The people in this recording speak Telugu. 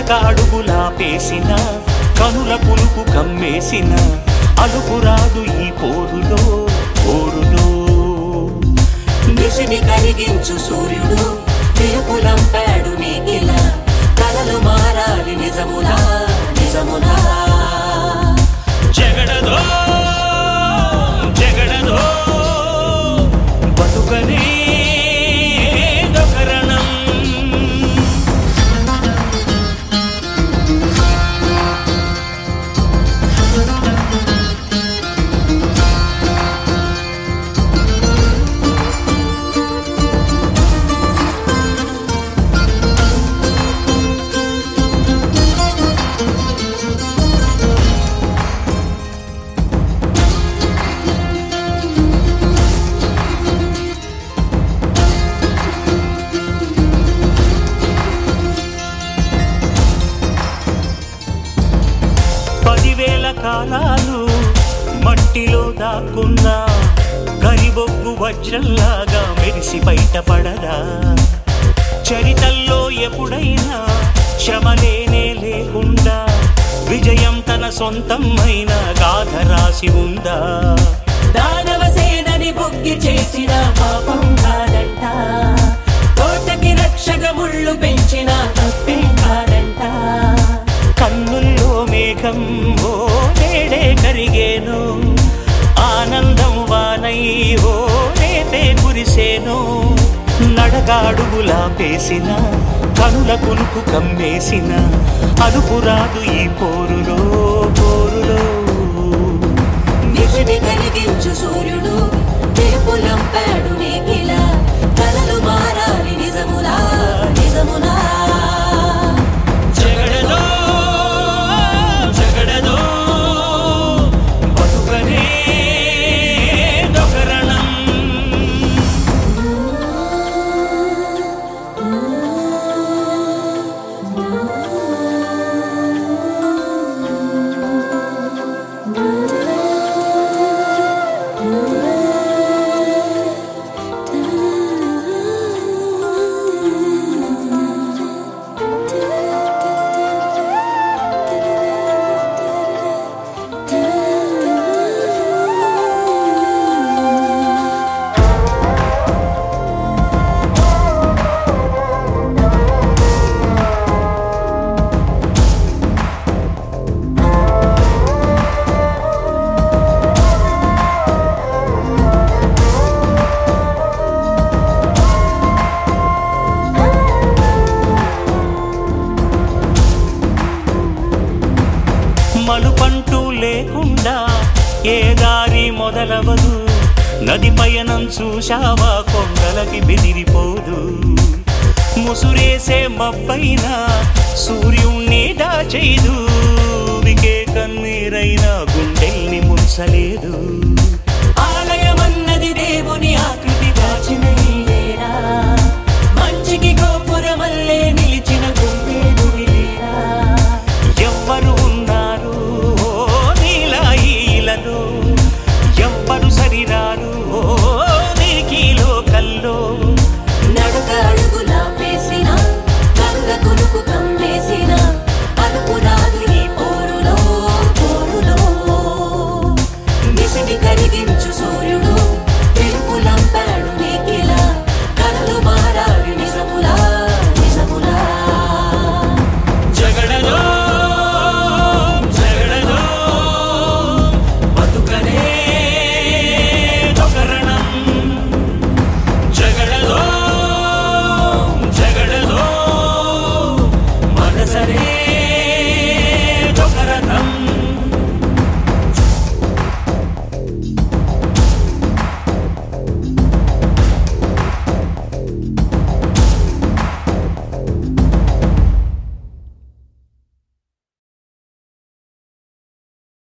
నడకాడుగులా పేసిన కనుల పులుపు కమ్మేసిన అలుపురాదు ఈ పోరులో పోరులో నిసిని కలిగించు సూర్యుడు తిరుపులంపాడు నీకిలా కలలు మారాలి నిజములా నిజములా జగడదో జగడదో బతుకనే దొకరణం పదివేల కాలాలు మట్టిలో దాక్కున్న గరిబొగ్గు వజ్రంలాగా మెరిసి బయటపడదా చరితల్లో ఎప్పుడైనా శ్రమలేనే లేకుండా విజయం తన సొంతమైన గాథ రాసి ఉందా దానవ సేనని బొగ్గి చేసిన పాపం కాదంట తోటకి రక్షక ముళ్ళు పెంచిన తప్పే కాదంట కన్నుల్లో మేఘం ఓ నేడే కరిగేను ఆనందం వానై ఓ రేపే కురిసేను నడగాడుగులా పేసిన కనుల కునుకు కమ్మేసిన అలుపురాదు ఈ పోరులో పోరులో నిసిని కలిగించు సూర్యుడు తిరుపులంపాడు నీకిలా కలలు మారాలి నిజములా నిజములా జగడదో జగడదో బతుకనే దొకరణం మలుపంటూ లేకుండా ఏ దారి మొదలవదు నది పయనం చూశావా కొండలకి బెదిరిపోదు ముసురేసే మబ్బైన సూర్యుణ్ణి దాచేదు వికే కన్నీరైన గుండెల్ని ముంచలేదు ఆలయమన్నది దేవుని ఆకృతి దాచిన